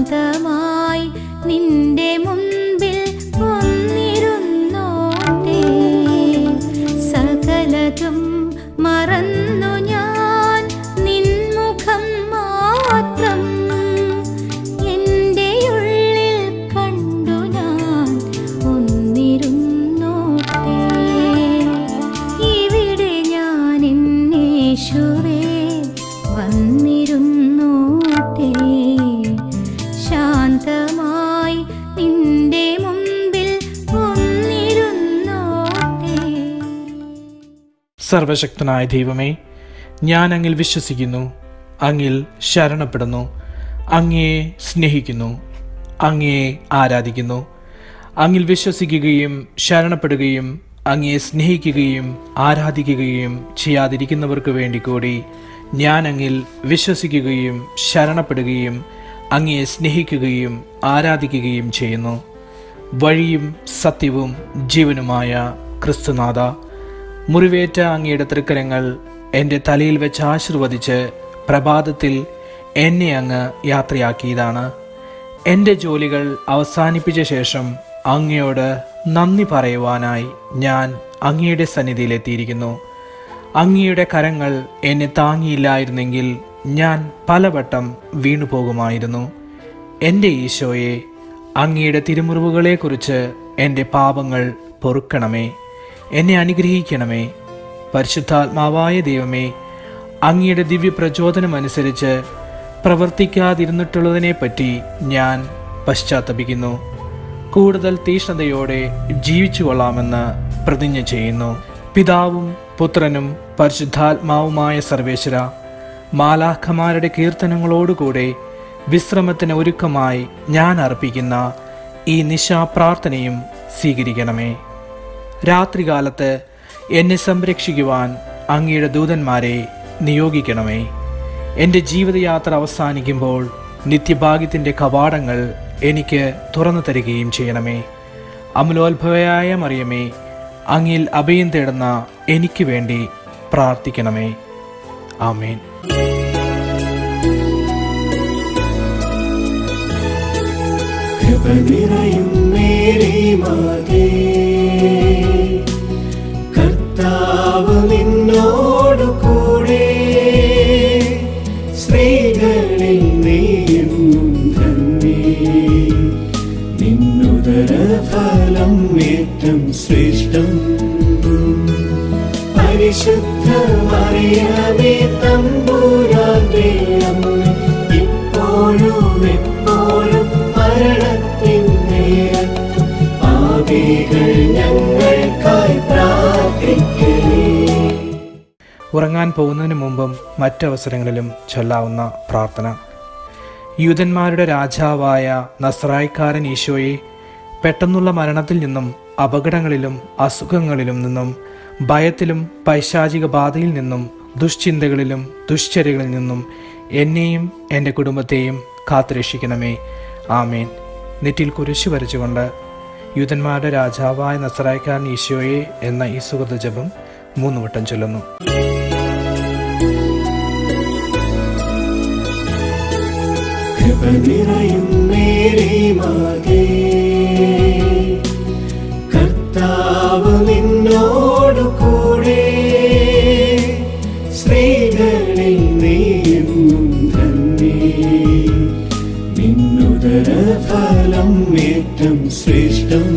ശാന്തമായി നിന്റെ മുൻപിൽ വന്നിരുന്നോട്ടെ സകലതും മറന്നു ഞാൻ നിൻമുഖം മാത്രം എൻ്റെ ഉള്ളിൽ കണ്ടു ഞാൻ ഒന്നിരുന്നോട്ടെ ഇവിടെ ഞാൻ എന്നേശുവേ വന്നിരുന്നോട്ടെ ശാന്തമായി നിന്റെ മുൻപിൽ ഒന്നിരുന്നോട്ടെ സർവശക്തനായ ദൈവമേ ഞാൻ അങ്ങിൽ വിശ്വസിക്കുന്നു അങ്ങിൽ ശരണപ്പെടുന്നു അങ്ങയെ സ്നേഹിക്കുന്നു അങ്ങയെ ആരാധിക്കുന്നു അങ്ങിൽ വിശ്വസിക്കുകയും ശരണപ്പെടുകയും അങ്ങയെ സ്നേഹിക്കുകയും ആരാധിക്കുകയും ചെയ്യാതിരിക്കുന്നവർക്ക് വേണ്ടി കൂടി ഞാൻ അങ്ങിൽ വിശ്വസിക്കുകയും ശരണപ്പെടുകയും അങ്ങയെ സ്നേഹിക്കുകയും ആരാധിക്കുകയും ചെയ്യുന്നു വഴിയും സത്യവും ജീവനുമായ ക്രിസ്തുനാഥ മുറിവേറ്റ അങ്ങയുടെ തൃക്കരങ്ങൾ എൻ്റെ തലയിൽ വെച്ച് ആശീർവദിച്ച് പ്രഭാതത്തിൽ എന്നെ അങ്ങ് യാത്രയാക്കിയതാണ് എൻ്റെ ജോലികൾ അവസാനിപ്പിച്ച ശേഷം അങ്ങയോട് നന്ദി പറയുവാനായി ഞാൻ അങ്ങയുടെ സന്നിധിയിലെത്തിയിരിക്കുന്നു അങ്ങയുടെ കരങ്ങൾ എന്നെ താങ്ങിയില്ലായിരുന്നെങ്കിൽ ഞാൻ പലവട്ടം വീണുപോകുമായിരുന്നു എൻ്റെ ഈശോയെ അങ്ങയുടെ തിരുമുറിവുകളെക്കുറിച്ച് എൻ്റെ പാപങ്ങൾ പൊറുക്കണമേ എന്നെ അനുഗ്രഹിക്കണമേ പരിശുദ്ധാത്മാവായ ദൈവമേ അങ്ങയുടെ ദിവ്യ പ്രചോദനമനുസരിച്ച് പ്രവർത്തിക്കാതിരുന്നിട്ടുള്ളതിനെപ്പറ്റി ഞാൻ പശ്ചാത്തപിക്കുന്നു കൂടുതൽ തീഷ്ണതയോടെ ജീവിച്ചു കൊള്ളാമെന്ന് പ്രതിജ്ഞ ചെയ്യുന്നു പിതാവും പുത്രനും പരിശുദ്ധാത്മാവുമായ സർവേശ്വര മാലാഖമാരുടെ കീർത്തനങ്ങളോടുകൂടെ വിശ്രമത്തിന് ഒരുക്കമായി ഞാൻ അർപ്പിക്കുന്ന ഈ നിശാപ്രാർത്ഥനയും സ്വീകരിക്കണമേ രാത്രികാലത്ത് എന്നെ സംരക്ഷിക്കുവാൻ അങ്ങയുടെ ദൂതന്മാരെ നിയോഗിക്കണമേ എൻ്റെ ജീവിതയാത്ര അവസാനിക്കുമ്പോൾ നിത്യഭാഗ്യത്തിൻ്റെ കവാടങ്ങൾ എനിക്ക് തുറന്നു തരികയും ചെയ്യണമേ അമലോത്ഭവയായ മറിയമേ അങ്ങിൽ അഭയം തേടുന്ന എനിക്ക് വേണ്ടി പ്രാർത്ഥിക്കണമേ ആമേൻ കൃപ നിറയും മേരി മാതേ കർത്താവ് നിന്നോടു കൂടെ സ്ത്രീകളിൽ നീയും ധന്യേ നിന്നുദര ഫലം ഏറ്റം ശ്രേഷ്ഠം പരിശുദ്ധ മറിയമേ തമ്പുരാന്റെ അമ്മ ഇപ്പോഴും എപ്പോഴും മരണത്തിൻ നേരത്തും പാപികൾ ഞങ്ങൾക്കായി പ്രാർത്ഥിക്കണേ ഉറങ്ങാൻ പോകുന്നതിന് മുമ്പും മറ്റവസരങ്ങളിലും ചൊല്ലാവുന്ന പ്രാർത്ഥന യൂതന്മാരുടെ രാജാവായ നസ്രായിക്കാരൻ ഈശോയെ പെട്ടെന്നുള്ള മരണത്തിൽ നിന്നും അപകടങ്ങളിലും അസുഖങ്ങളിലും നിന്നും ഭയത്തിലും പൈശാചിക ബാധയിൽ നിന്നും ദുശ്ചിന്തകളിലും ദുശ്ചര്യകളിൽ നിന്നും എന്നെയും എൻ്റെ കുടുംബത്തെയും കാത്തുരക്ഷിക്കണമേ ആമേൻ നെറ്റിൽ കുരിശു വരച്ചുകൊണ്ട് യൂതന്മാരുടെ രാജാവായ നസ്രായിക്കാരൻ ഈശോയെ എന്ന ഈ സുഗത ജപം മൂന്ന് വട്ടം ചൊല്ലുന്നു കൃപ നിറയും മേരി മാതേ കർത്താവ് നിന്നോടു കൂടെ സ്ത്രീകളിൽ നീയും ധന്യേ നിന്നുദര ഫലം ഏറ്റം ശ്രേഷ്ഠം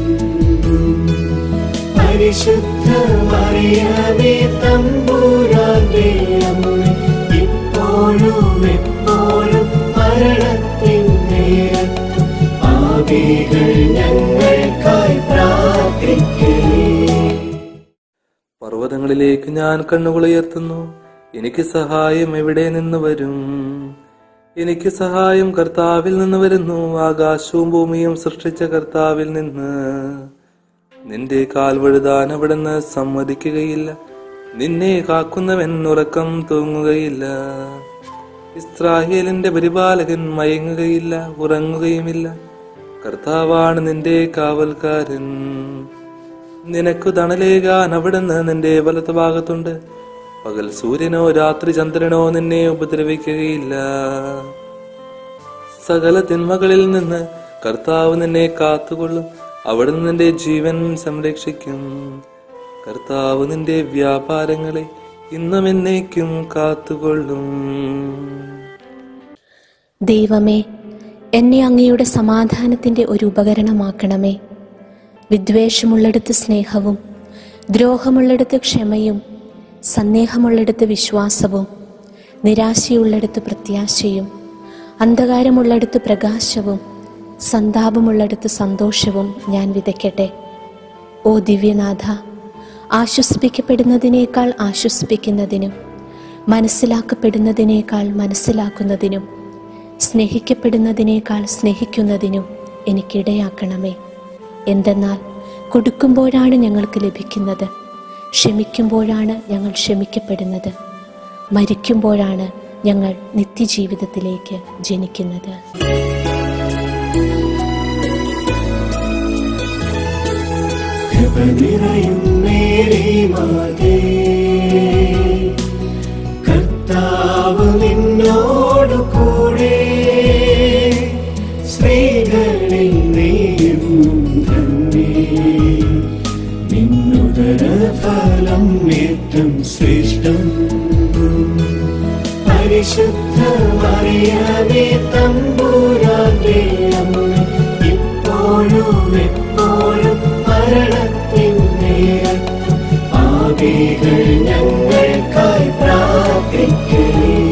പരിശുദ്ധ മറിയമേ തമ്പുരാന്റെ അമ്മ ഇപ്പോഴും എപ്പോഴും മരണത്തിൻ നേരത്തും പാപികൾ ഞങ്ങൾക്കായി പ്രാർത്ഥിക്കണേ പർവ്വതങ്ങളിലേക്ക് ഞാൻ കണ്ണുകൾ ഉയർത്തുന്നു എനിക്ക് സഹായം എവിടെ നിന്ന് വരും എനിക്ക് സഹായം കർത്താവിൽ നിന്ന് വരുന്നു ആകാശവും ഭൂമിയും സൃഷ്ടിച്ച കർത്താവിൽ നിന്ന് നിന്റെ കാൽ വഴുതാൻ അവിടുന്ന് സമ്മതിക്കുകയില്ല നിന്നെ കാക്കുന്നവൻ ഉറക്കം തൂങ്ങുകയില്ല ഇസ്രായേലിന്റെ പരിപാലകൻ മയങ്ങുകയില്ല ഉറങ്ങുകയുമില്ല കർത്താവാണ് നിന്റെ കാവൽക്കാരൻ നിനക്കു തണലേകാൻ അവിടുന്ന് നിന്റെ വലത്ത് ഭാഗത്തുണ്ട് പകൽ സൂര്യനോ രാത്രി ചന്ദ്രനോ നിന്നെ ഉപദ്രവിക്കുകയില്ല സകല തിന്മകളിൽ നിന്ന് കർത്താവ് നിന്നെ കാത്തുകൊള്ളും അവിടുന്ന് നിന്റെ ജീവൻ സംരക്ഷിക്കും കർത്താവ് നിന്റെ വ്യാപാരങ്ങളെ ഇന്നും എന്നേക്കും കാത്തുകൊള്ളും ദൈവമേ എന്നെ അങ്ങയുടെ സമാധാനത്തിൻ്റെ ഒരു ഉപകരണമാക്കണമേ വിദ്വേഷമുള്ളിടത്ത് സ്നേഹവും ദ്രോഹമുള്ളിടത്ത് ക്ഷമയും സന്ദേഹമുള്ളിടത്ത് വിശ്വാസവും നിരാശയുള്ളിടത്ത് പ്രത്യാശയും അന്ധകാരമുള്ളിടത്ത് പ്രകാശവും സന്താപമുള്ളിടത്ത് സന്തോഷവും ഞാൻ വിതയ്ക്കട്ടെ ഓ ദിവ്യനാഥ ആശ്വസിപ്പിക്കപ്പെടുന്നതിനേക്കാൾ ആശ്വസിപ്പിക്കുന്നതിനും മനസ്സിലാക്കപ്പെടുന്നതിനേക്കാൾ മനസ്സിലാക്കുന്നതിനും സ്നേഹിക്കപ്പെടുന്നതിനേക്കാൾ സ്നേഹിക്കുന്നതിനും എനിക്കിടയാക്കണമേ എന്തെന്നാൽ കൊടുക്കുമ്പോഴാണ് ഞങ്ങൾക്ക് ലഭിക്കുന്നത് ക്ഷമിക്കുമ്പോഴാണ് ഞങ്ങൾ ക്ഷമിക്കപ്പെടുന്നത് മരിക്കുമ്പോഴാണ് ഞങ്ങൾ നിത്യജീവിതത്തിലേക്ക് ജനിക്കുന്നത് കൃപ നിറയും മേരി മാതേ കർത്താവ് നിന്നോടു കൂടെ സ്ത്രീകളിൽ നീയും തന്നെ നിന്നുദര ഫലം ഏറ്റവും ശ്രേഷ്ഠം പരിശുദ്ധ മറിയമേ തമ്പുരാന്റെ അമ്മ ഇപ്പോഴും എപ്പോഴും മരണത്തിൻ നേരത്തും പാപികൾ ഞങ്ങൾക്കായി പ്രാർത്ഥിക്കണേ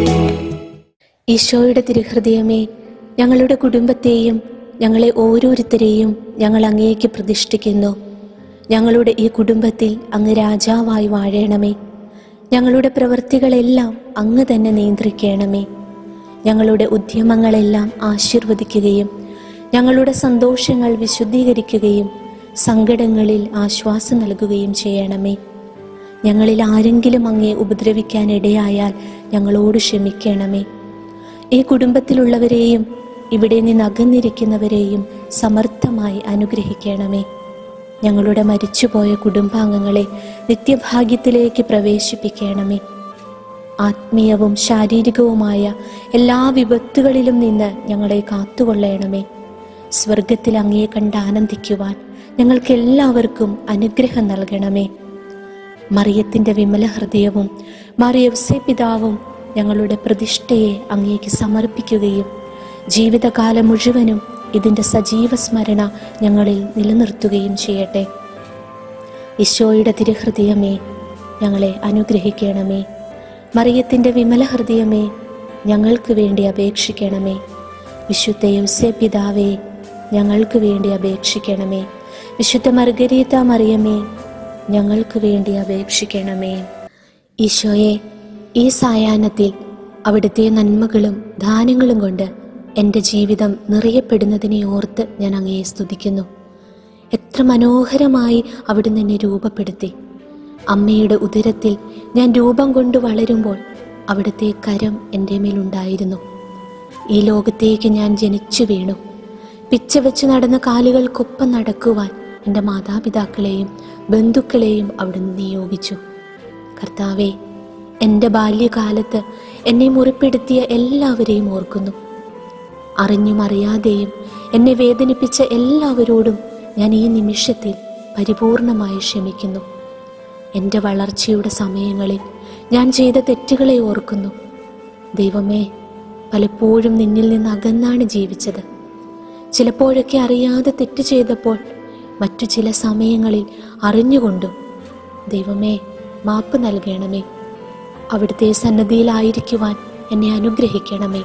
ഈശോയുടെ തിരുഹൃദയമേ ഞങ്ങളുടെ കുടുംബത്തെയും ഞങ്ങളെ ഓരോരുത്തരെയും ഞങ്ങൾ അങ്ങേക്ക് പ്രതിഷ്ഠിക്കുന്നു ഞങ്ങളുടെ ഈ കുടുംബത്തിൽ അങ്ങ് രാജാവായി വാഴണമേ ഞങ്ങളുടെ പ്രവൃത്തികളെല്ലാം അങ്ങ് തന്നെ നിയന്ത്രിക്കണമേ ഞങ്ങളുടെ ഉദ്യമങ്ങളെല്ലാം ആശീർവദിക്കുകയും ഞങ്ങളുടെ സന്തോഷങ്ങൾ വിശുദ്ധീകരിക്കുകയും സങ്കടങ്ങളിൽ ആശ്വാസം നൽകുകയും ചെയ്യണമേ ഞങ്ങളിൽ ആരെങ്കിലും അങ്ങേ ഉപദ്രവിക്കാൻ ഇടയായാൽ ഞങ്ങളോട് ക്ഷമിക്കണമേ ഈ കുടുംബത്തിലുള്ളവരെയും ഇവിടെ നിന്ന് അകന്നിരിക്കുന്നവരെയും സമർത്ഥമായി അനുഗ്രഹിക്കണമേ ഞങ്ങളുടെ മരിച്ചുപോയ കുടുംബാംഗങ്ങളെ നിത്യഭാഗ്യത്തിലേക്ക് പ്രവേശിപ്പിക്കണമേ ആത്മീയവും ശാരീരികവുമായ എല്ലാ വിപത്തുകളിലും നിന്ന് ഞങ്ങളെ കാത്തുകൊള്ളണമേ സ്വർഗത്തിൽ അങ്ങയെ കണ്ട് ആനന്ദിക്കുവാൻ ഞങ്ങൾക്ക് എല്ലാവർക്കും അനുഗ്രഹം നൽകണമേ മറിയത്തിൻ്റെ വിമല ഹൃദയവും മറിയവ്സെ പിതാവും ഞങ്ങളുടെ പ്രതിഷ്ഠയെ അങ്ങേക്ക് സമർപ്പിക്കുകയും ജീവിതകാലം മുഴുവനും ഇതിൻ്റെ സജീവ സ്മരണ ഞങ്ങളിൽ നിലനിർത്തുകയും ചെയ്യട്ടെ ഈശോയുടെ തിരുഹൃദയമേ ഞങ്ങളെ അനുഗ്രഹിക്കണമേ മറിയത്തിൻ്റെ വിമല ഹൃദയമേ ഞങ്ങൾക്ക് വേണ്ടി അപേക്ഷിക്കണമേ വിശുദ്ധ യൗസേ പിതാവേ ഞങ്ങൾക്ക് വേണ്ടി അപേക്ഷിക്കണമേ വിശുദ്ധ മർഗരീത മറിയമേ ഞങ്ങൾക്ക് വേണ്ടി അപേക്ഷിക്കണമേ ഈശോയെ ഈ സായാഹ്നത്തിൽ അവിടുത്തെ നന്മകളും ദാനങ്ങളും കൊണ്ട് എൻ്റെ ജീവിതം നിറയപ്പെടുന്നതിനെ ഓർത്ത് ഞാൻ അങ്ങയെ സ്തുതിക്കുന്നു എത്ര മനോഹരമായി അവിടുന്ന് എന്നെ രൂപപ്പെടുത്തി അമ്മയുടെ ഉദരത്തിൽ ഞാൻ രൂപം കൊണ്ട് വളരുമ്പോൾ അവിടുത്തെ കരം എൻ്റെ മേലുണ്ടായിരുന്നു ഈ ലോകത്തേക്ക് ഞാൻ ജനിച്ചു വീണു പിച്ച വെച്ച് നടന്ന കാലുകൾക്കൊപ്പം നടക്കുവാൻ എൻ്റെ മാതാപിതാക്കളെയും ബന്ധുക്കളെയും അവിടുന്ന് നിയോഗിച്ചു കർത്താവെ എൻ്റെ ബാല്യകാലത്ത് എന്നെ മുറിപ്പെടുത്തിയ എല്ലാവരെയും ഓർക്കുന്നു അറിഞ്ഞും അറിയാതെയും എന്നെ വേദനിപ്പിച്ച എല്ലാവരോടും ഞാൻ ഈ നിമിഷത്തിൽ പരിപൂർണമായി ക്ഷമിക്കുന്നു എൻ്റെ വളർച്ചയുടെ സമയങ്ങളിൽ ഞാൻ ചെയ്ത തെറ്റുകളെ ഓർക്കുന്നു ദൈവമേ പലപ്പോഴും നിന്നിൽ നിന്ന് അകന്നാണ് ജീവിച്ചത് ചിലപ്പോഴൊക്കെ അറിയാതെ തെറ്റ് ചെയ്തപ്പോൾ മറ്റു ചില സമയങ്ങളിൽ അറിഞ്ഞുകൊണ്ടും ദൈവമേ മാപ്പ് നൽകണമേ അവിടുത്തെ സന്നദ്ധിയിലായിരിക്കുവാൻ എന്നെ അനുഗ്രഹിക്കണമേ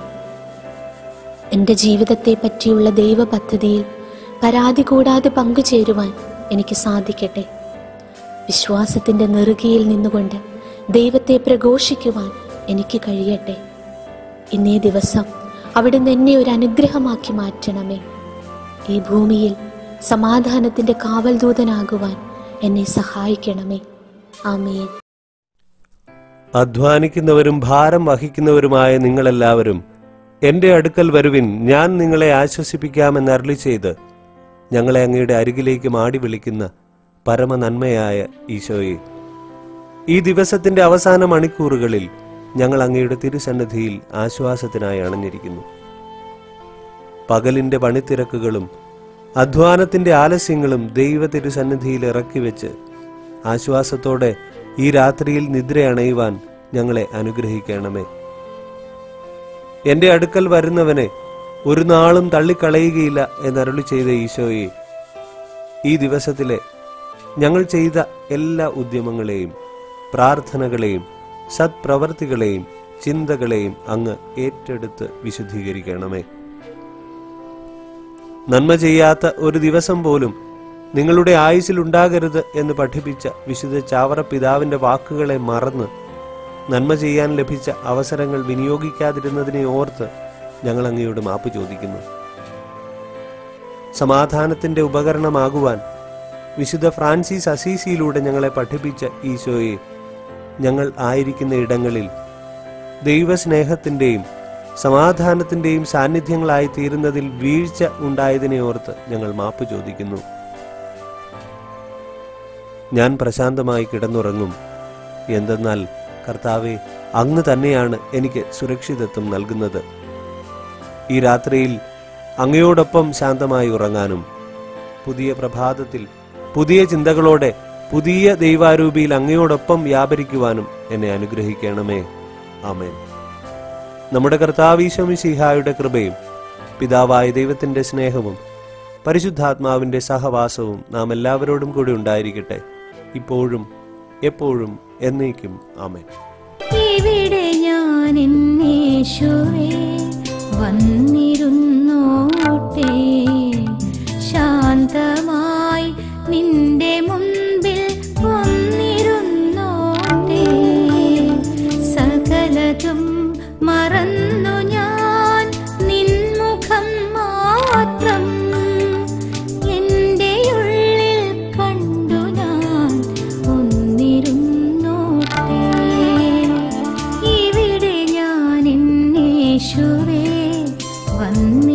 എൻ്റെ ജീവിതത്തെ പറ്റിയുള്ള ദൈവ പദ്ധതിയിൽ പരാതി കൂടാതെ പങ്കുചേരുവാൻ എനിക്ക് സാധിക്കട്ടെ വിശ്വാസത്തിൻ്റെ നെറുകയിൽ നിന്നുകൊണ്ട് ദൈവത്തെ പ്രഘോഷിക്കുവാൻ എനിക്ക് കഴിയട്ടെ ഇന്നേ ദിവസം അവിടുന്ന് എന്നെ ഒരു അനുഗ്രഹമാക്കി മാറ്റണമേ ഈ ഭൂമിയിൽ സമാധാനത്തിൻ്റെ കാവൽ ദൂതനാകുവാൻ എന്നെ സഹായിക്കണമേ ആമേൻ അധ്വാനിക്കുന്നവരും ഭാരം വഹിക്കുന്നവരുമായ നിങ്ങളെല്ലാവരും എന്റെ അടുക്കൽ വരുവിൻ ഞാൻ നിങ്ങളെ ആശ്വസിപ്പിക്കാമെന്ന് അരളി ചെയ്ത് ഞങ്ങളെ അങ്ങയുടെ അരികിലേക്ക് മാടി വിളിക്കുന്ന പരമനന്മയായ ഈശോയെ ഈ ദിവസത്തിന്റെ അവസാന മണിക്കൂറുകളിൽ ഞങ്ങൾ അങ്ങയുടെ തിരുസന്നിധിയിൽ ആശ്വാസത്തിനായി അണഞ്ഞിരിക്കുന്നു പകലിന്റെ പണിത്തിരക്കുകളും അധ്വാനത്തിന്റെ ആലസ്യങ്ങളും ദൈവ തിരുസന്നിധിയിൽ ഇറക്കി വെച്ച് ആശ്വാസത്തോടെ ഈ രാത്രിയിൽ നിദ്രയണയുവാൻ ഞങ്ങളെ അനുഗ്രഹിക്കണമേ എന്റെ അടുക്കൽ വരുന്നവനെ ഒരു നാളും തള്ളിക്കളയുകയില്ല എന്നരുളി ചെയ്ത ഈശോയെ ഈ ദിവസത്തിലെ ഞങ്ങൾ ചെയ്ത എല്ലാ ഉദ്യമങ്ങളെയും പ്രാർത്ഥനകളെയും സത്പ്രവർത്തികളെയും ചിന്തകളെയും അങ്ങ് ഏറ്റെടുത്ത് വിശുദ്ധീകരിക്കണമേ നന്മ ചെയ്യാത്ത ഒരു ദിവസം പോലും നിങ്ങളുടെ ആയുസിലുണ്ടാകരുത് എന്ന് പഠിപ്പിച്ച വിശുദ്ധ ചാവറ പിതാവിന്റെ വാക്കുകളെ മറന്ന് നന്മ ചെയ്യാൻ ലഭിച്ച അവസരങ്ങൾ വിനിയോഗിക്കാതിരുന്നതിനെ ഓർത്ത് ഞങ്ങൾ അങ്ങയോട് മാപ്പ് ചോദിക്കുന്നു സമാധാനത്തിന്റെ ഉപകരണമാകുവാൻ വിശുദ്ധ ഫ്രാൻസിസ് അസീസിയിലൂടെ ഞങ്ങളെ പഠിപ്പിച്ച ഈശോയെ ഞങ്ങൾ ആയിരിക്കുന്ന ഇടങ്ങളിൽ ദൈവസ്നേഹത്തിന്റെയും സമാധാനത്തിന്റെയും സാന്നിധ്യങ്ങളായി തീരുന്നതിൽ വീഴ്ച ഉണ്ടായതിനെ ഓർത്ത് ഞങ്ങൾ മാപ്പ് ചോദിക്കുന്നു ഞാൻ പ്രശാന്തമായി കിടന്നുറങ്ങും എന്തെന്നാൽ കർത്താവെ അങ്ങ് തന്നെയാണ് എനിക്ക് സുരക്ഷിതത്വം നൽകുന്നത് ഈ രാത്രിയിൽ അങ്ങയോടൊപ്പം ശാന്തമായി ഉറങ്ങാനും പുതിയ പ്രഭാതത്തിൽ പുതിയ ചിന്തകളോടെ പുതിയ ദൈവാരൂപിയിൽ അങ്ങയോടൊപ്പം വ്യാപരിക്കുവാനും എന്നെ അനുഗ്രഹിക്കണമേ ആമേൻ നമ്മുടെ കർത്താവീശമിശിഹായുടെ കൃപയും പിതാവായ ദൈവത്തിന്റെ സ്നേഹവും പരിശുദ്ധാത്മാവിന്റെ സഹവാസവും നാം എല്ലാവരോടും കൂടി ഉണ്ടായിരിക്കട്ടെ ഇപ്പോഴും എപ്പോഴും എന്നേക്കും ആമേൻ ഇവിടെ ഞാൻ എന്നേശുവേ വന്നിരുന്നോട്ടെ ശാന്തമായി നിന്റെ മുൻപിൽ വന്നിരുന്നോട്ടെ സകലതും മറന്നു ഞാൻ നിൻമുഖം മാത്രം എൻ്റെ ഉള്ളിൽ കണ്ടു ഞാൻ ഒന്നിരുന്നോട്ടെ ഇവിടെ ഞാൻ എന്നേശുവേ വന്നി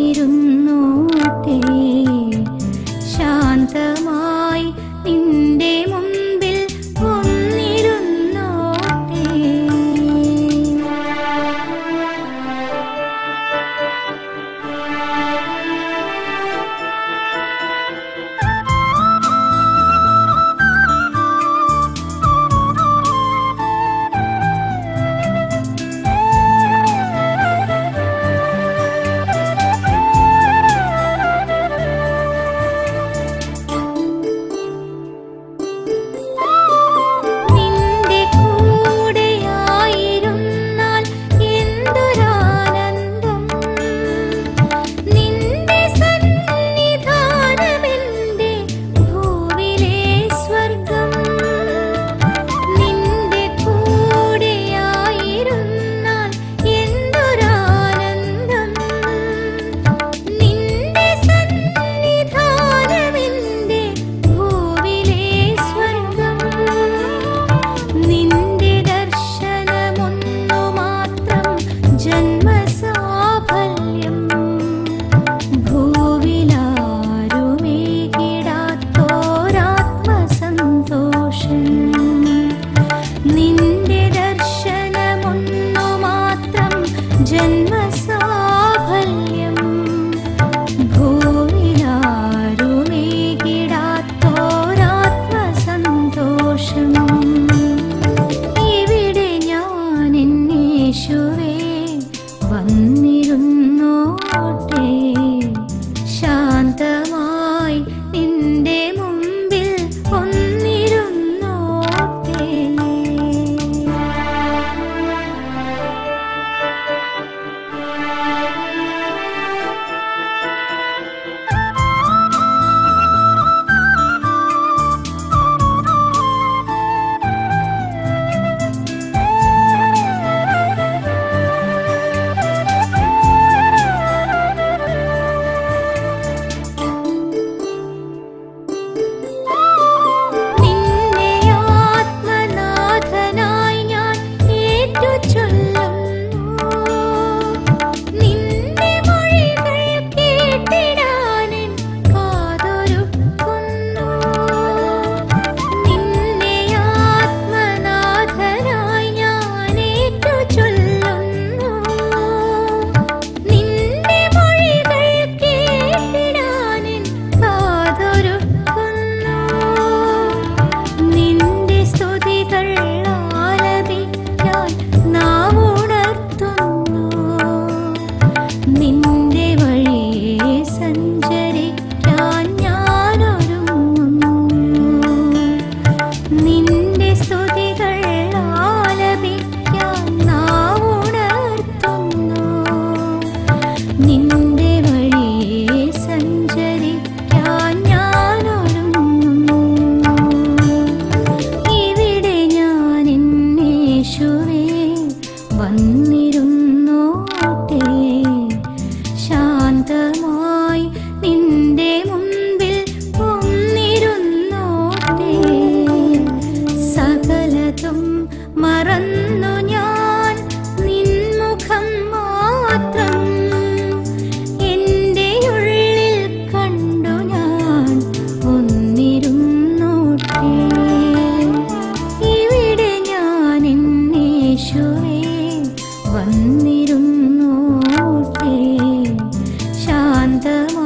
ശാന്തമാ